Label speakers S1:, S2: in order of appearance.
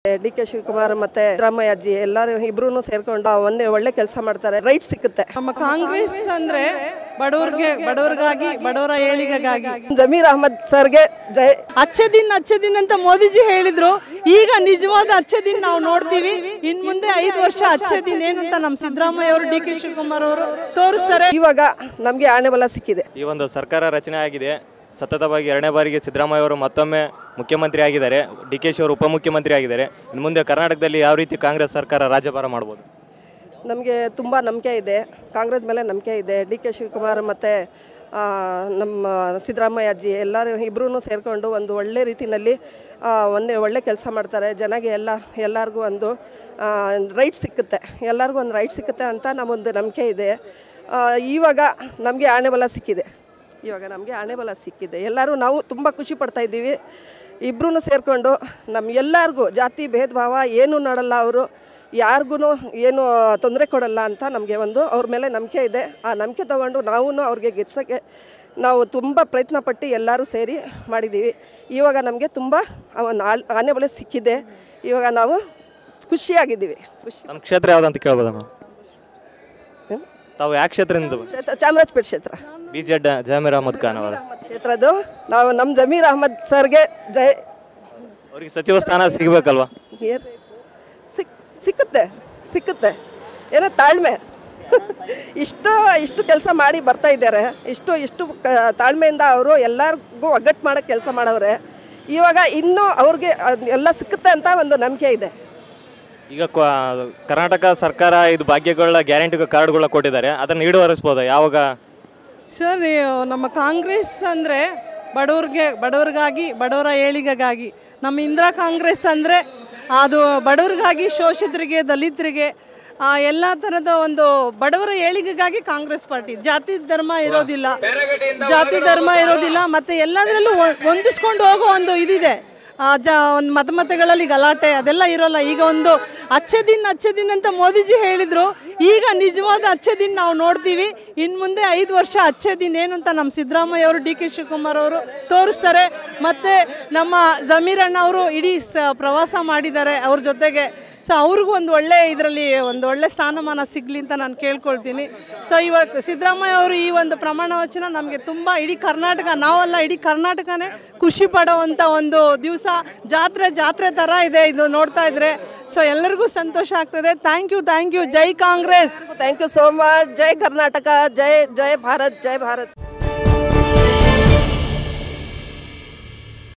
S1: D K Shivakumar ಮತ್ತೆ ಸಿದ್ದರಾಮಯ್ಯ ಅಜ್ಜಿ ಎಲ್ಲರೂ ಇಬ್ರು ಸೇರ್ಕೊಂಡು ಒಂದೇ ಒಳ್ಳೆ ಕೆಲಸ ಮಾಡ್ತಾರೆ ರೈಟ್ ಸಿಕ್ಕುತ್ತೆ
S2: ನಮ್ಮ ಕಾಂಗ್ರೆಸ್ ಅಂದ್ರೆ ಬಡವ್ರಿಗೆ ಬಡವ್ರಿಗಾಗಿ ಬಡವರ ಏಳಿಗೆಗಾಗಿ
S1: ಜಮೀರ್ ಅಹಮದ್ ಸರ್ಗೆ ಜೈ
S2: ಅಚ್ಚೆ ದಿನ ಅಚ್ಚೆ ದಿನ ಅಂತ ಮೋದಿಜಿ ಹೇಳಿದ್ರು ಈಗ ನಿಜವಾದ ಅಚ್ಚೆ ದಿನ ನಾವು ನೋಡ್ತೀವಿ ಇನ್ ಮುಂದೆ ಐದು ವರ್ಷ ಅಚ್ಚೆ ದಿನ ಏನು ಅಂತ ನಮ್ಮ ಸಿದ್ದರಾಮಯ್ಯ ಅವರು ಡಿ ಕೆ ಶಿವಕುಮಾರ್ ಅವರು ತೋರಿಸ್ತಾರೆ
S1: ಇವಾಗ ನಮಗೆ ಆಣೆ ಬಲ ಸಿಕ್ಕಿದೆ
S3: ಈ ಒಂದು ಸರ್ಕಾರ ರಚನೆ ಆಗಿದೆ ಸತತವಾಗಿ ಎರಡನೇ ಬಾರಿಗೆ ಸಿದ್ದರಾಮಯ್ಯ ಅವರು ಮತ್ತೊಮ್ಮೆ ಮುಖ್ಯಮಂತ್ರಿ ಆಗಿದ್ದಾರೆ ಡಿ ಕೆ ಶಿ ಅವರು ಉಪಮುಖ್ಯಮಂತ್ರಿ ಆಗಿದ್ದಾರೆ ಇನ್ನು ಮುಂದೆ ಕರ್ನಾಟಕದಲ್ಲಿ ಯಾವ ರೀತಿ ಕಾಂಗ್ರೆಸ್ ಸರ್ಕಾರ ರಾಜ್ಯಭಾರ ಮಾಡ್ಬೋದು
S1: ನಮಗೆ ತುಂಬ ನಂಬಿಕೆ ಇದೆ ಕಾಂಗ್ರೆಸ್ ಮೇಲೆ ನಂಬಿಕೆ ಇದೆ ಡಿ ಕೆ ಶಿವಕುಮಾರ್ ಮತ್ತು ನಮ್ಮ ಸಿದ್ದರಾಮಯ್ಯ ಅಜ್ಜಿ ಎಲ್ಲರೂ ಇಬ್ರು ಸೇರಿಕೊಂಡು ಒಂದು ಒಳ್ಳೆ ರೀತಿಯಲ್ಲಿ ಆ, ಒಂದೇ ಒಳ್ಳೆ ಕೆಲಸ ಮಾಡ್ತಾರೆ ಜನಗೆ ಎಲ್ಲ ಎಲ್ಲರಿಗೂ ಒಂದು ರೈಟ್ ಸಿಕ್ಕುತ್ತೆ ಎಲ್ಲರಿಗೂ ಒಂದು ರೈಟ್ ಸಿಕ್ಕುತ್ತೆ ಅಂತ ನಮ್ಮೊಂದು ನಂಬಿಕೆ ಇದೆ ಆ, ಇವಾಗ ನಮಗೆ ಆಣೆ ಬಲ ಸಿಕ್ಕಿದೆ ಇವಾಗ ನಮಗೆ ಆಣೆ ಬಲ ಸಿಕ್ಕಿದೆ ಎಲ್ಲರೂ ನಾವು ತುಂಬ ಖುಷಿ ಪಡ್ತಾ ಇದ್ದೀವಿ ಇಬ್ಬರೂ ಸೇರಿಕೊಂಡು ನಮ್ಮ ಎಲ್ಲರಿಗೂ ಜಾತಿ ಭೇದ ಭಾವ ಏನೂ ನೋಡಲ್ಲ ಅವರು ಯಾರಿಗೂ ಏನು ತೊಂದರೆ ಕೊಡಲ್ಲ ಅಂತ ನಮಗೆ ಒಂದು ಅವ್ರ ಮೇಲೆ ನಂಬಿಕೆ ಇದೆ ಆ ನಂಬಿಕೆ ತಗೊಂಡು ನಾವು ಅವ್ರಿಗೆ ಗೆಲ್ಸೋಕ್ಕೆ ನಾವು ತುಂಬ ಪ್ರಯತ್ನ ಪಟ್ಟು ಎಲ್ಲರೂ ಸೇರಿ ಮಾಡಿದ್ದೀವಿ ಇವಾಗ ನಮಗೆ ತುಂಬ ಒಂದು ಆಲ್ ಆನೆ ಬಲೆ ಸಿಕ್ಕಿದೆ ಇವಾಗ ನಾವು ಖುಷಿಯಾಗಿದ್ದೀವಿ ಖುಷಿ
S3: ನಮ್ಮ ಕ್ಷೇತ್ರ ಯಾವ್ದಂತ ಕೇಳ್ಬೋದಮ್ಮ
S1: ಏನು?
S3: ತಾವು ಯಾವ ಕ್ಷೇತ್ರದಿಂದ
S1: ಕ್ಷೇತ್ರ ಚಾಮರಾಜಪೇಟೆ ಕ್ಷೇತ್ರ
S3: ಬಿ ಜೆಡ್ ಜಮೀರ್ ಅಹಮದ್ ಖಾನ್ ಅವರ
S1: ಅಹಮದ್ ಕ್ಷೇತ್ರದ್ದು ನಾವು ನಮ್ಮ ಜಮೀರ್ ಅಹಮದ್ ಸರ್ಗೆ ಜೈ
S3: ಅವರಿಗೆ ಸಚಿವ ಸ್ಥಾನ ಸಿಗಬೇಕಲ್ವಾ
S1: ಏರ್ ಸಿಕ್ ಸಿಕ್ಕುತ್ತೆ ಸಿಕ್ಕುತ್ತೆ ಏನೋ ತಾಳ್ಮೆ ಇಷ್ಟು ಇಷ್ಟು ಕೆಲಸ ಮಾಡಿ ಬರ್ತಾ ಇದ್ದಾರೆ ಇಷ್ಟು ಇಷ್ಟು ಕ- ತಾಳ್ಮೆಯಿಂದ ಅವರು ಎಲ್ಲರಿಗೂ ಒಗ್ಗಟ್ಟು ಮಾಡೋಕ್ಕೆ ಕೆಲಸ ಮಾಡವ್ರೆ ಇವಾಗ ಇನ್ನೂ ಅವ್ರಿಗೆ ಅದ್ ಎಲ್ಲ ಸಿಕ್ಕುತ್ತೆ ಅಂತ ಒಂದು ನಂಬಿಕೆ ಇದೆ
S3: ಈಗ ಕ್ವ- ಕರ್ನಾಟಕ ಸರ್ಕಾರ ಇದು ಭಾಗ್ಯಗಳ ಗ್ಯಾರಂಟಿ ಕಾರ್ಡ್ಗಳ ಕೊಟ್ಟಿದ್ದಾರೆ ಅದನ್ನು ಈಡೇರಿಸ್ಬೋದು ಯಾವಾಗ
S2: ಸರ್ ನಮ್ಮ ಕಾಂಗ್ರೆಸ್ ಅಂದರೆ ಬಡವ್ರಿಗೆ ಬಡವ್ರಿಗಾಗಿ ಬಡವರ ಏಳಿಗೆಗಾಗಿ ನಮ್ಮ ಇಂದಿರಾ ಕಾಂಗ್ರೆಸ್ ಅಂದರೆ ಅದು ಬಡವ್ರಿಗಾಗಿ ಶೋಷಿತರಿಗೆ ದಲಿತರಿಗೆ ಆ, ಎಲ್ಲ ಥರದ ಒಂದು ಬಡವರ ಏಳಿಗೆಗಾಗಿ ಕಾಂಗ್ರೆಸ್ ಪಾರ್ಟಿ ಜಾತಿ ಧರ್ಮ ಇರೋದಿಲ್ಲ ಜಾತಿ ಧರ್ಮ ಇರೋದಿಲ್ಲ ಮತ್ತು ಎಲ್ಲದರಲ್ಲೂ ಹೊಂದಿಸ್ಕೊಂಡು ಹೋಗೋ ಒಂದು ಇದಿದೆ ಆ, ಜ ಒಂದು ಮತ ಮತಗಳಲ್ಲಿ ಗಲಾಟೆ ಅದೆಲ್ಲ ಇರೋಲ್ಲ ಈಗ ಒಂದು ಅಚ್ಚೆ ದಿನ ಅಚ್ಚೆ ದಿನ ಅಂತ ಮೋದಿಜಿ ಹೇಳಿದ್ರು ಈಗ ನಿಜವಾದ ಅಚ್ಚೆ ದಿನ ನಾವು ನೋಡ್ತೀವಿ ಇನ್ನು ಮುಂದೆ ಐದು ವರ್ಷ ಅಚ್ಚೆ ದಿನ ಏನು ಅಂತ ನಮ್ಮ ಸಿದ್ದರಾಮಯ್ಯ ಅವರು ಡಿ ಕೆ ಶಿವಕುಮಾರ್ ಅವರು ತೋರಿಸ್ತಾರೆ ಮತ್ತು ನಮ್ಮ ಜಮೀರ್ ಅಣ್ಣ ಅವರು ಇಡೀ ಸ ಪ್ರವಾಸ ಮಾಡಿದ್ದಾರೆ ಅವ್ರ ಜೊತೆಗೆ ಸೊ ಅವ್ರಿಗೂ ಒಂದು ಒಳ್ಳೆ ಇದರಲ್ಲಿ ಒಂದು ಒಳ್ಳೆ ಸ್ಥಾನಮಾನ ಸಿಗಲಿ ಅಂತ ನಾನು ಕೇಳ್ಕೊಳ್ತೀನಿ ಸೊ ಇವಾಗ ಸಿದ್ದರಾಮಯ್ಯ ಅವರು ಈ ಒಂದು ಪ್ರಮಾಣ ವಚನ ನಮಗೆ ತುಂಬ ಇಡೀ ಕರ್ನಾಟಕ ನಾವಲ್ಲ ಇಡೀ ಕರ್ನಾಟಕನೇ ಖುಷಿ ಪಡೋವಂಥ ಒಂದು ದಿವಸ ಜಾತ್ರೆ ಜಾತ್ರೆ ಥರ ಇದೆ ಇದು ನೋಡ್ತಾ ಇದ್ರೆ ಸೊ ಎಲ್ಲರಿಗೂ ಸಂತೋಷ ಆಗ್ತದೆ ಥ್ಯಾಂಕ್ ಯು ಥ್ಯಾಂಕ್ ಯು ಜೈ Congress
S1: thank you so much ಜೈ ಕರ್ನಾಟಕ ಜೈ ಜೈ ಭಾರತ್ ಜೈ ಭಾರತ್